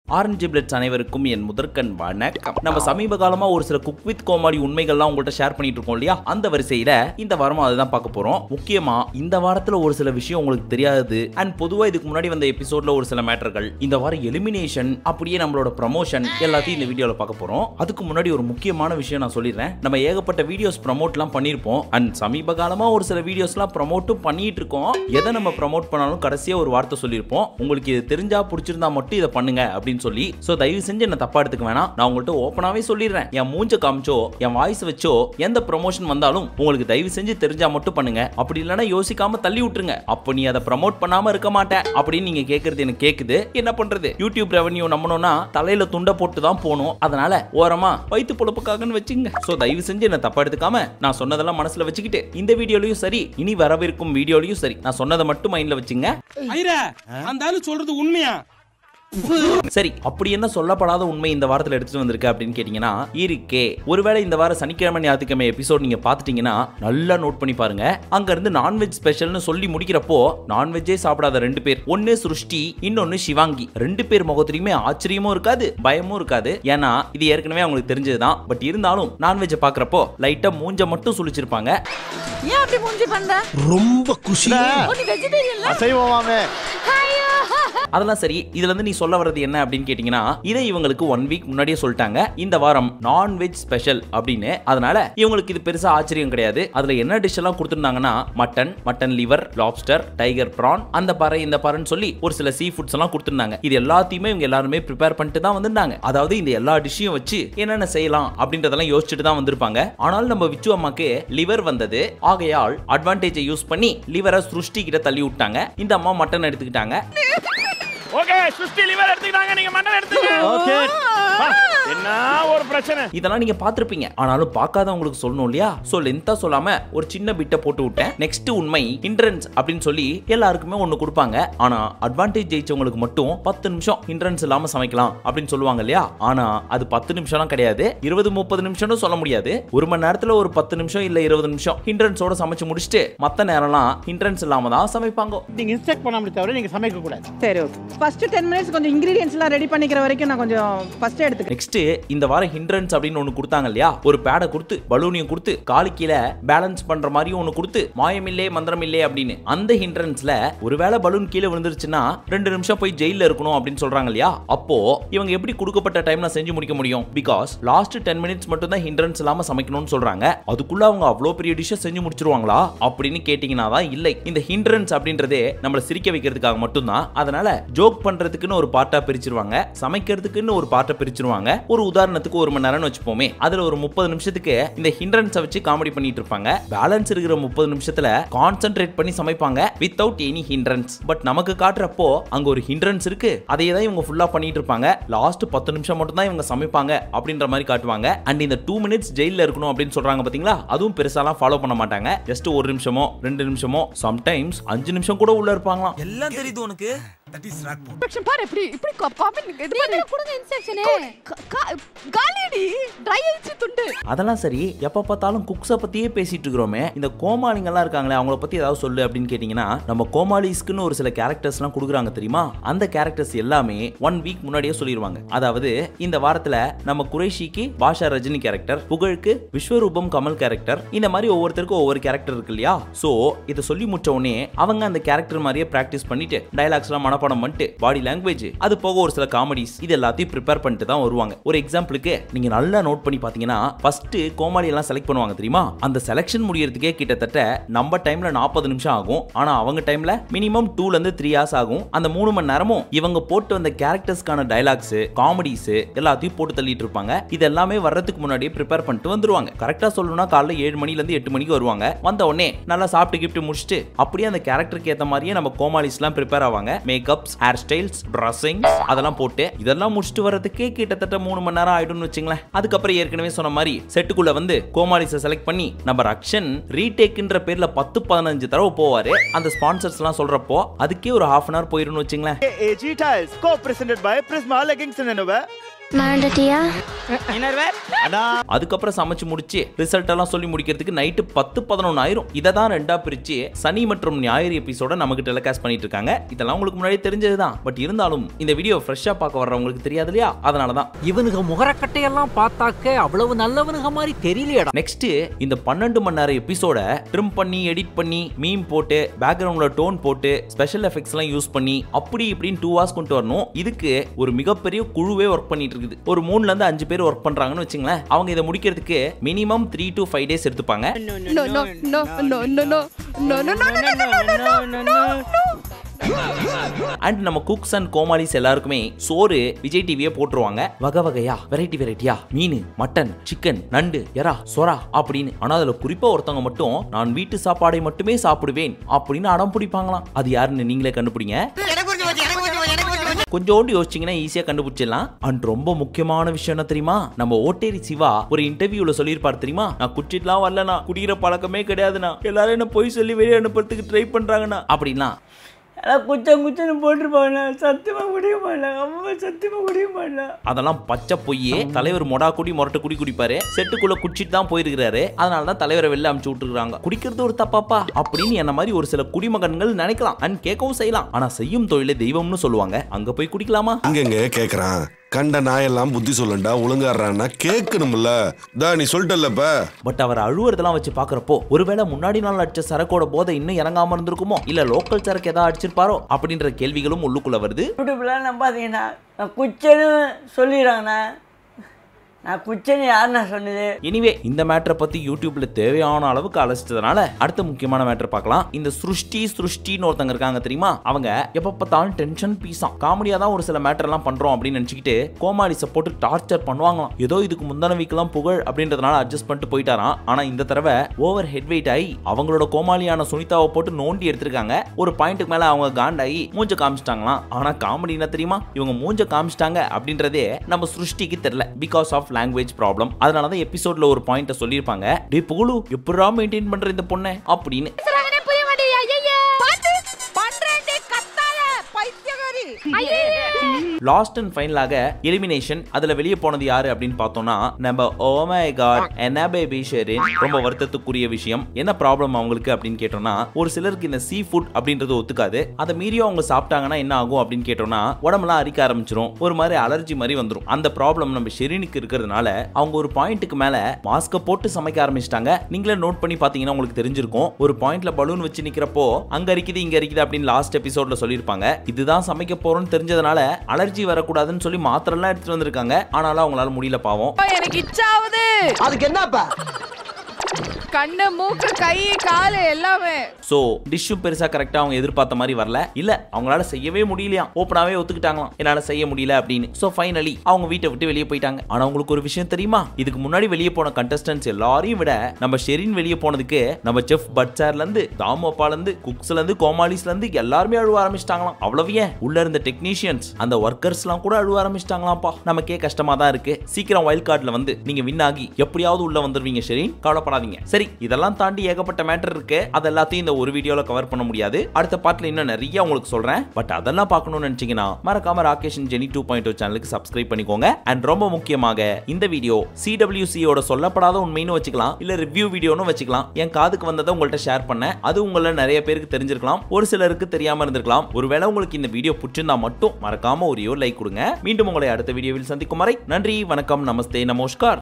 Orange பிளட்ஸ் அனைவருக்கும் என் முதற்கண் வணக்கம் நம்ம சமீப காலமா ஒரு சில குக் வித் கோமாளி உண்மைகள்லாம் உங்கள்ட்ட ஷேர் பண்ணிட்டு இருக்கோம் இல்லையா அந்த வரிசையில இந்த வாரமும் அதுதான் பார்க்க போறோம் முக்கியமா இந்த வாரத்துல ஒரு சில விஷயம் உங்களுக்கு தெரியாது அண்ட் பொதுவா இதுக்கு முன்னாடி வந்த எபிசோட்ல ஒரு சில மேட்டர்கள் இந்த வாரம் எலிமினேஷன் அப்படியே நம்மளோட ப்ரமோஷன் எல்லாத்தையும் இந்த வீடியோல பார்க்க போறோம் அதுக்கு முன்னாடி ஒரு முக்கியமான விஷயம் நான் சொல்லிடுறேன் நம்ம ஏகப்பட்ட வீடியோஸ் ப்ரமோட்லாம் பண்ணியிருப்போம் அண்ட் சமீப காலமா ஒரு சில வீடியோஸ்லாம் ப்ரமோட்டும் பண்ணிட்டு இருக்கோம் எதை நம்ம ப்ரமோட் பண்ணாலும் கடைசியா ஒரு வார்த்தை சொல்லியிருப்போம் உங்களுக்கு இது தெரிஞ்சா பிடிச்சிருந்தா மட்டும் இதை பண்ணுங்க அப்படின்னு சொல்லி சோ தயவு செஞ்சு என்ன தப்பா எடுத்துக்க வேணாம் நான் உங்கள்கிட்ட ஓப்பனாவே சொல்லிடுறேன் என் மூஞ்ச காமிச்சோ என் வாய்ஸ் வச்சோ எந்த ப்ரமோஷன் வந்தாலும் உங்களுக்கு தயவு செஞ்சு தெரிஞ்சா மட்டும் பண்ணுங்க அப்படி இல்லைன்னா யோசிக்காம தள்ளி விட்டுருங்க அப்போ நீ அதை ப்ரமோட் பண்ணாம இருக்க மாட்டேன் அப்படின்னு நீங்க கேட்கறது எனக்கு கேக்குது என்ன பண்றது யூடியூப் ரெவன்யூ நம்பணும்னா தலையில துண்டை போட்டு தான் போகணும் அதனால ஓரமா வயிற்று பொழப்புக்காகன்னு வச்சுங்க சோ தயவு செஞ்சு என்ன தப்பா எடுத்துக்காம நான் சொன்னதெல்லாம் மனசுல வச்சுக்கிட்டு இந்த வீடியோலயும் சரி இனி வரவிருக்கும் வீடியோலயும் சரி நான் சொன்னதை மட்டும் மைண்ட்ல வச்சுங்க ஐரா அந்த ஆளு சொல்றது உண்மையா சரி அப்படி என்ன சொல்லப்படாத உண்மை இந்த வாரத்துல எடுத்துட்டு வந்திருக்கு அப்படின்னு கேட்டீங்கன்னா இருக்கே ஒருவேளை இந்த வாரம் சனிக்கிழமை ஞாயிற்றுக்கிழமை எபிசோட் நீங்க பாத்துட்டீங்கன்னா நல்லா நோட் பண்ணி பாருங்க அங்க இருந்து நான்வெஜ் ஸ்பெஷல்னு சொல்லி முடிக்கிறப்போ நான்வெஜ்ஜே சாப்பிடாத ரெண்டு பேர் ஒன்னு சிருஷ்டி இன்னொன்னு சிவாங்கி ரெண்டு பேர் முகத்திலையுமே ஆச்சரியமும் இருக்காது பயமும் இருக்காது ஏன்னா இது ஏற்கனவே அவங்களுக்கு தெரிஞ்சதுதான் பட் இருந்தாலும் நான்வெஜ் பாக்குறப்போ லைட்டா மூஞ்ச மட்டும் சுழிச்சிருப்பாங்க ஏன் அப்படி மூஞ்சி பண்ற ரொம்ப குஷி ஓ, நீ வெஜிடேரியன்ல அசைவமாமே அதெல்லாம் சரி இதுல இருந்து நீ சொல்ல வர்றது என்ன அப்படின்னு கேட்டீங்கன்னா இதை இவங்களுக்கு ஒன் வீக் முன்னாடியே சொல்லிட்டாங்க இந்த வாரம் நான்வெஜ் ஸ்பெஷல் அப்படின்னு அதனால இவங்களுக்கு இது பெருசா ஆச்சரியம் கிடையாது அதுல என்ன டிஷ் எல்லாம் கொடுத்துருந்தாங்கன்னா mutton mutton liver lobster tiger prawn அந்த பாறை இந்த பாறைன்னு சொல்லி ஒரு சில சீ ஃபுட்ஸ் எல்லாம் கொடுத்துருந்தாங்க இது எல்லாத்தையுமே இவங்க எல்லாருமே ப்ரிப்பேர் பண்ணிட்டு தான் வந்திருந்தாங்க அதாவது இந்த எல்லா டிஷ்ஷையும் வச்சு என்னென்ன செய்யலாம் அப்படின்றதெல்லாம் யோசிச்சுட்டு தான் வந்திருப்பாங்க ஆனால் நம்ம விச்சு அம்மாக்கு லிவர் வந்தது ஆகையால் அட்வான்டேஜை யூஸ் பண்ணி லிவரை சிருஷ்டி கிட்ட தள்ளி விட்டாங்க இந்த அம்மா மட்டன் எடுத்துக்கிட்டாங்க ஓகே சுஷ்டி லிவர் எடுத்துக்கிட்டாங்க நீங்க மட்டன் எடுத்துங்க ஓகே என்ன ஒரு பிரச்சனை இதெல்லாம் நீங்க பார்த்திருப்பீங்க ஆனாலும் பார்க்காதவங்களுக்கு சொல்லணும் இல்லையா சோ லென்த்தா சொல்லாம ஒரு சின்ன பிட்ட போட்டு விட்டேன் நெக்ஸ்ட் உண்மை ஹிண்ட்ரன்ஸ் அப்படின்னு சொல்லி எல்லாருக்குமே ஒண்ணு கொடுப்பாங்க ஆனா அட்வான்டேஜ் ஜெயிச்சவங்களுக்கு மட்டும் பத்து நிமிஷம் ஹிண்ட்ரன்ஸ் இல்லாம சமைக்கலாம் அப்படின்னு சொல்லுவாங்க இல்லையா ஆனா அது பத்து நிமிஷம்லாம் கிடையாது இருபது முப்பது நிமிஷம்னு சொல்ல முடியாது ஒரு மணி நேரத்துல ஒரு பத்து நிமிஷம் இல்ல இருபது நிமிஷம் ஹிண்ட்ரன்ஸோட சமைச்சு முடிச்சுட்டு மத்த நேரம்லாம் ஹிண்ட்ரன்ஸ் இல்லாம தான் சமைப்பாங்க நீங்க இன்ஸ்ட்ரக்ட் பண்ணாமலே தவிர நீங்க சமைக்க கூடாது சரி ஓகே ஃபர்ஸ்ட் டென் மினிட்ஸ் கொஞ்சம் இன்கிரீடியன்ஸ் எல்லாம் ரெடி பண்ணிக்கிற வரைக்கும் நான் கொஞ்சம் ஃபர்ஸ்ட் எடுத்துக்கிறேன் நெக்ஸ்ட் இந்த வாரம் ஹிண்ட்ரன்ஸ் அப்படின்னு ஒன்னு கொடுத்தாங்க இல்லையா ஒரு பேடை கொடுத்து பலூனையும் கொடுத்து காலு கீழே பேலன்ஸ் பண்ற மாதிரியும் ஒன்னு கொடுத்து மாயமில்லே மந்திரம் இல்லே அப்படின்னு அந்த ஹிண்ட்ரன்ஸ்ல ஒருவேளை பலூன் கீழே விழுந்துருச்சுன்னா ரெண்டு நிமிஷம் போய் ஜெயில இருக்கணும் அப்படின்னு சொல்றாங்க இல்லையா அப்போ இவங்க எப்படி கொடுக்கப்பட்ட டைம்ல செஞ்சு முடிக்க முடியும் பிகாஸ் லாஸ்ட் டென் மினிட்ஸ் மட்டும் தான் ஹிண்ட்ரன்ஸ் இல்லாம சமைக்கணும்னு சொல்றாங்க அதுக்குள்ள அவங்க அவ்வளோ பெரிய டிஷ்ஷை செஞ்சு முடிச்சிருவாங்களா அப்படின்னு கேட்டீங்கன்னா தான் இல்லை இந்த ஹிண்ட்ரன்ஸ் அப்படின்றதே நம்மள சிரிக்க வைக்கிறதுக்காக மட்டும்தான் அதனால ஜோக் பண்றதுக்குன்னு ஒரு பார்ட்டா பிரிச்சிருவாங்க சமைக்கிறதுக்குன்னு ஒரு பார்ட்டை பிரிச்சிருவாங்க ஒரு உதாரணத்துக்கு ஒரு மணி நேரம்னு வச்சுப்போமே அதுல ஒரு முப்பது நிமிஷத்துக்கு இந்த ஹிண்ட்ரன்ஸை வச்சு காமெடி பண்ணிட்டு இருப்பாங்க பேலன்ஸ் இருக்கிற முப்பது நிமிஷத்துல கான்சென்ட்ரேட் பண்ணி சமைப்பாங்க வித்தவுட் எனி ஹிண்ட்ரன்ஸ் பட் நமக்கு காட்டுறப்போ அங்க ஒரு ஹிண்ட்ரன்ஸ் இருக்கு அதையே தான் இவங்க ஃபுல்லா பண்ணிட்டு இருப்பாங்க லாஸ்ட் பத்து நிமிஷம் மட்டும் தான் இவங்க சமைப்பாங்க அப்படின்ற மாதிரி காட்டுவாங்க அண்ட் இந்த டூ மினிட்ஸ் ஜெயில இருக்கணும் அப்படின்னு சொல்றாங்க பாத்தீங்களா அதுவும் பெருசாலாம் ஃபாலோ பண்ண மாட்டாங்க ஜஸ்ட் ஒரு நிமிஷமோ ரெண்டு நிமிஷமோ சம்டைம்ஸ் அஞ்சு நிமிஷம் கூட உள்ள இருப்பாங்களாம் எல்லாம் தெரியுது உனக்கு இன்ஸ்ட்ரக்ஷன் பாரு எப்படி இப்படி காப்பி இது பாரு கொடுங்க இன்ஸ்ட்ரக்ஷனே காலிடி ட்ரை ஆயிடுச்சு துண்டு அதெல்லாம் சரி எப்ப பார்த்தாலும் குக்ஸை பத்தியே பேசிட்டு இருக்கிறோமே இந்த கோமாளிங்கெல்லாம் இருக்காங்களே அவங்கள பத்தி ஏதாவது சொல்லு அப்படின்னு கேட்டீங்கன்னா நம்ம கோமாளிஸ்க்குன்னு ஒரு சில கேரக்டர்ஸ்லாம் கொடுக்குறாங்க தெரியுமா அந்த கேரக்டர்ஸ் எல்லாமே ஒன் வீக் முன்னாடியே சொல்லிடுவாங்க அதாவது இந்த வாரத்துல நம்ம குறைஷிக்கு பாஷா ரஜினி கேரக்டர் புகழுக்கு விஸ்வரூபம் கமல் கேரக்டர் இந்த மாதிரி ஒவ்வொருத்தருக்கும் ஒவ்வொரு கேரக்டர் இருக்கு இல்லையா சோ இதை சொல்லி முடிச்ச உடனே அவங்க அந்த கேரக்டர் மாதிரியே பிராக்டிஸ் பண்ணிட்டு டைலாக்ஸ்லாம் மனப்பாடம் பண்ணிட்டு பாடி லாங்குவேஜ் அது போக ஒரு சில காமெடிஸ் இது எல்லாத்தையும் ப்ரிப்பேர் பண்ணிட்டு தான் வருவாங்க ஒரு எக்ஸாம்பிளுக்கு நீங்க நல்லா நோட் பண்ணி பாத்தீங்கன்னா ஃபர்ஸ்ட் கோமாளி எல்லாம் செலக்ட் பண்ணுவாங்க தெரியுமா அந்த செலெக்ஷன் முடியறதுக்கே கிட்டத்தட்ட நம்ம டைம்ல நாற்பது நிமிஷம் ஆகும் ஆனா அவங்க டைம்ல மினிமம் டூல இருந்து த்ரீ ஹார்ஸ் ஆகும் அந்த மூணு மணி நேரமும் இவங்க போட்டு வந்த கேரக்டர்ஸ்க்கான டைலாக்ஸ் காமெடிஸ் எல்லாத்தையும் போட்டு தள்ளிட்டு இருப்பாங்க இது எல்லாமே வர்றதுக்கு முன்னாடியே ப்ரிப்பேர் பண்ணிட்டு வந்துருவாங்க கரெக்டா சொல்லணும்னா காலைல ஏழு மணில இருந்து எட்டு மணிக்கு வருவாங்க வந்த உடனே நல்லா சாப்பிட்டு கிஃப்ட் முடிச்சுட்டு அப்படியே அந்த கேரக்டருக்கு ஏத்த மாதிரியே நம்ம கோமாளிஸ் எல்லாம் ப்ரிப்பேர் ஆவாங்க மேக்கப்ஸ் ஹேர் ஸ்டைல்ஸ் ட்ரெஸ்ஸிங் அதெல்லாம் போட்டு இதெல்லாம் முடிச்சுட்டு வரதுக்கே கிட்டத்தட்ட மூணு மணி நேரம் ஆயிடும்னு வச்சுங்களேன் அதுக்கப்புறம் ஏற்கனவே சொன்ன மாதிரி செட்டுக்குள்ள வந்து கோமாளிஸை செலக்ட் பண்ணி நம்ம ரக்ஷன் ரீடேக்ன்ற பேர்ல பத்து பதினஞ்சு தடவை போவாரு அந்த ஸ்பான்சர்ஸ் எல்லாம் சொல்றப்போ அதுக்கே ஒரு ஹாஃப் அன் ஹவர் போயிடும்னு வச்சுங்களேன் AG Tiles, co-presented by Prisma Leggings and Innova. மறந்துட்டியா அதுக்கப்புறம் சமைச்சு முடிச்சு ரிசல்ட் எல்லாம் சொல்லி முடிக்கிறதுக்கு நைட்டு பத்து பதினொன்று ஆயிரும் இதை தான் ரெண்டா பிரிச்சு சனி மற்றும் ஞாயிறு எபிசோட நமக்கு டெலிகாஸ்ட் பண்ணிட்டு இருக்காங்க இதெல்லாம் உங்களுக்கு முன்னாடி தெரிஞ்சதுதான் பட் இருந்தாலும் இந்த வீடியோ ஃப்ரெஷ்ஷா பார்க்க வர்றவங்களுக்கு தெரியாது இல்லையா அதனால தான் இவனுங்க முகரக்கட்டையெல்லாம் பார்த்தாக்க அவ்வளவு நல்லவனுங்க மாதிரி தெரியலையடா நெக்ஸ்ட் இந்த பன்னெண்டு மணி நேரம் எபிசோட ட்ரிம் பண்ணி எடிட் பண்ணி மீம் போட்டு பேக்ரவுண்ட்ல டோன் போட்டு ஸ்பெஷல் எஃபெக்ட்ஸ் எல்லாம் யூஸ் பண்ணி அப்படி இப்படின்னு டூ ஹவர்ஸ் கொண்டு வரணும் இதுக்கு ஒரு மிகப்பெரிய குழுவே ஒர்க் பண்ணிட்டு இருக்குது ஒரு மூணுல இருந்து அஞ்சு பேர் ஒர்க் பண்றாங்கன்னு வச்சுங்களேன் அவங்க இதை முடிக்கிறதுக்கு minimum three to five days எடுத்துப்பாங்க No, no, no, no, no, no. No, no, no, no, no, no, no, no, no, no. And நம்ம குக்ஸ் அண்ட் கோமாளிஸ் எல்லாருக்குமே சோறு விஜய் டிவியே போட்டுருவாங்க வகை வகையா வெரைட்டி வெரைட்டியா மீன் மட்டன் சிக்கன் நண்டு எறா சொரா அப்படின்னு ஆனா அதுல குறிப்பா ஒருத்தவங்க மட்டும் நான் வீட்டு சாப்பாடை மட்டுமே சாப்பிடுவேன் அப்படின்னு அடம் பிடிப்பாங்களாம் அது யாருன்னு நீங்களே கண்டுபிடிங்க கொஞ்சோண்டு யோசிச்சீங்கன்னா ஈஸியா கண்டுபிடிச்சிடலாம் அண்ட் ரொம்ப முக்கியமான விஷயம் என்ன தெரியுமா நம்ம ஓட்டேரி சிவா ஒரு இன்டர்வியூல சொல்லியிருப்பார் தெரியுமா நான் குடிச்சிட்டுலாம் வரலண்ணா குடிக்கிற பழக்கமே கிடையாதுண்ணா எல்லாரும் என்ன பொய் சொல்லி வெளியே அனுப்புறதுக்கு ட்ரை பண்றாங்கண்ணா அப்படின்னா அதான் குச்சம் குச்சன்னு போட்டிருப்பாங்க சத்தியமா முடிய மாட்டேன் அம்மா சத்தியமா முடிய மாட்டேன் அதெல்லாம் பச்சை பொய்யே தலைவர் மொடா குடி முரட்டு குடி குடிப்பாரு செட்டுக்குள்ள குடிச்சிட்டு தான் போயிருக்கிறாரு அதனால தான் தலைவரை வெளில அமுச்சு விட்டுருக்காங்க குடிக்கிறது ஒரு தப்பாப்பா அப்படின்னு என்ன மாதிரி ஒரு சில குடிமகன்கள் நினைக்கலாம் அண்ட் கேட்கவும் செய்யலாம் ஆனா செய்யும் தொழிலை தெய்வம்னு சொல்லுவாங்க அங்க போய் குடிக்கலாமா அங்கங்க கேக்குறான் கண்ட நாயெல்லாம் புத்தி சொல்லண்டா ஒழுங்காடுறான்னா கேட்கணும்ல தா நீ சொல்லிட்டல்லப்ப பட் அவர் அழுவுறதெல்லாம் வச்சு பாக்குறப்போ ஒருவேளை முன்னாடி நாள் அடிச்ச சரக்கோட போதை இன்னும் இறங்காம இருந்திருக்குமோ இல்ல லோக்கல் சரக்கு ஏதாவது அடிச்சிருப்பாரோ அப்படின்ற கேள்விகளும் உள்ளுக்குள்ள வருது யூடியூப்லாம் நம்பாதீங்கண்ணா நான் குச்சன்னு சொல்லிடுறாங்கண்ணா நான் குச்சன்னு யாருண்ணா சொன்னது எனிவே இந்த மேட்டரை பத்தி யூடியூப்ல தேவையான அளவுக்கு அலசிட்டதுனால அடுத்த முக்கியமான மேட்டர் பார்க்கலாம் இந்த சிருஷ்டி சிருஷ்டின்னு ஒருத்தங்க இருக்காங்க தெரியுமா அவங்க எப்ப பார்த்தாலும் டென்ஷன் பீஸா காமெடியா தான் ஒரு சில மேட்டர் எல்லாம் பண்றோம் அப்படின்னு நினைச்சுக்கிட்டு கோமாளிஸை போட்டு டார்ச்சர் பண்ணுவாங்களாம் ஏதோ இதுக்கு முந்தான வீக்கெல்லாம் புகழ் அப்படின்றதுனால அட்ஜஸ்ட் பண்ணிட்டு போயிட்டாராம் ஆனா இந்த தடவை ஓவர் ஹெட் வெயிட் ஆகி அவங்களோட கோமாளியான சுனிதாவை போட்டு நோண்டி எடுத்திருக்காங்க ஒரு பாயிண்ட்டுக்கு மேல அவங்க காண்டாகி மூஞ்ச காமிச்சிட்டாங்களாம் ஆனா காமெடி என்ன தெரியுமா இவங்க மூஞ்ச காமிச்சிட்டாங்க அப்படின்றதே நம்ம சிருஷ்டிக்கு தெரியல பிகாஸ் ஆஃப் லாங்குவேஜ் ப்ராப்ளம் அதனால தான் எபிசோட்ல ஒரு பாயிண்ட சொல்லியிருப்பாங்க டே புகழு எப்படா மெயின்டைன் பண்ற இந்த பொண்ணை அப்படின்னு சொல்றாங்கன்னே புரிய மாட்டேங்குது, ஐயையே. பாத்து, பண்றேன்டி, கத்தாத, பைத்தியக்காரி. ஐயையே. லாஸ்ட் அண்ட் ஃபைனலாக எலிமினேஷன் அதுல வெளியே போனது யாரு அப்படின்னு பார்த்தோம்னா நம்ம ஓமை காட் என்ன பேபி ஷெரின் ரொம்ப வருத்தத்துக்குரிய விஷயம் என்ன ப்ராப்ளம் அவங்களுக்கு அப்படின்னு கேட்டோம்னா ஒரு சிலருக்கு இந்த சீ ஃபுட் அப்படின்றது ஒத்துக்காது அதை மீறியும் அவங்க சாப்பிட்டாங்கன்னா என்ன ஆகும் அப்படின்னு கேட்டோம்னா உடம்புலாம் அரிக்க ஆரம்பிச்சிரும் ஒரு மாதிரி அலர்ஜி மாதிரி வந்துரும் அந்த ப்ராப்ளம் நம்ம ஷெரினுக்கு இருக்கிறதுனால அவங்க ஒரு பாயிண்ட்டுக்கு மேல மாஸ்கை போட்டு சமைக்க ஆரம்பிச்சிட்டாங்க நீங்களே நோட் பண்ணி பார்த்தீங்கன்னா உங்களுக்கு தெரிஞ்சிருக்கும் ஒரு பாயிண்ட்ல பலூன் வச்சு நிக்கிறப்போ அங்க அரிக்குது இங்க அரிக்குது அப்படின்னு லாஸ்ட் எபிசோட்ல சொல்லியிருப்பாங்க இதுதான் சமைக்க போறோம்னு தெரிஞ்சதுனால அலர்ஜி வரக்கூடாதுன்னு சொல்லி மாத்திரெல்லாம் எடுத்துட்டு வந்திருக்காங்க ஆனாலும் அவங்களால முடியல பாவம் எனக்கு இச்சாவுது அதுக்கு என்னப்பா கண்ணு மூக்கு கை காலு எல்லாமே சோ டிஷ்ஷும் பெருசா கரெக்டா அவங்க எதிர்பார்த்த மாதிரி வரல இல்ல அவங்களால செய்யவே முடியலையா ஓப்பனாவே ஒத்துக்கிட்டாங்களாம் என்னால செய்ய முடியல அப்படின்னு சோ ஃபைனலி அவங்க வீட்டை விட்டு வெளியே போயிட்டாங்க ஆனா உங்களுக்கு ஒரு விஷயம் தெரியுமா இதுக்கு முன்னாடி வெளியே போன கண்டஸ்டன்ஸ் எல்லாரையும் விட நம்ம ஷெரின் வெளியே போனதுக்கு நம்ம செஃப் பட்சார்ல இருந்து தாமோப்பால இருந்து குக்ஸ்ல இருந்து கோமாளிஸ்ல இருந்து எல்லாருமே அழுவ ஆரம்பிச்சிட்டாங்களாம் அவ்வளவு ஏன் உள்ள இருந்த டெக்னீஷியன்ஸ் அந்த ஒர்க்கர்ஸ் எல்லாம் கூட அழுவ ஆரம்பிச்சிட்டாங்களாம்ப்பா நமக்கே கஷ்டமா தான் இருக்கு சீக்கிரம் வைல்ட் கார்டுல வந்து நீங்க வின் ஆகி எப்படியாவது உள்ள வந்துருவீங்க ஷெரின் கவலைப்படாதீங்க சரி இதெல்லாம் தாண்டி ஏகப்பட்ட மேட்டர் இருக்கு அது எல்லாத்தையும் இந்த ஒரு வீடியோல கவர் பண்ண முடியாது அடுத்த பாட்டுல இன்னும் நிறைய உங்களுக்கு சொல்றேன் பட் அதெல்லாம் பார்க்கணும்னு நினைச்சீங்கன்னா மறக்காம ராகேஷ் ஜெனி டூ பாயிண்ட் சேனலுக்கு சப்ஸ்கிரைப் பண்ணிக்கோங்க அண்ட் ரொம்ப முக்கியமாக இந்த வீடியோ சிடபிள்யூசியோட சொல்லப்படாத உண்மைன்னு வச்சுக்கலாம் இல்ல ரிவ்யூ வீடியோன்னு வச்சுக்கலாம் என் காதுக்கு வந்ததை உங்கள்ட்ட ஷேர் பண்ணேன் அது உங்கள நிறைய பேருக்கு தெரிஞ்சிருக்கலாம் ஒரு சிலருக்கு தெரியாம இருந்திருக்கலாம் ஒருவேளை உங்களுக்கு இந்த வீடியோ பிடிச்சிருந்தா மட்டும் மறக்காம ஒரே ஒரு லைக் கொடுங்க மீண்டும் உங்களை அடுத்த வீடியோவில் சந்திக்கும் வரை நன்றி வணக்கம் நமஸ்தே நமஸ்கார்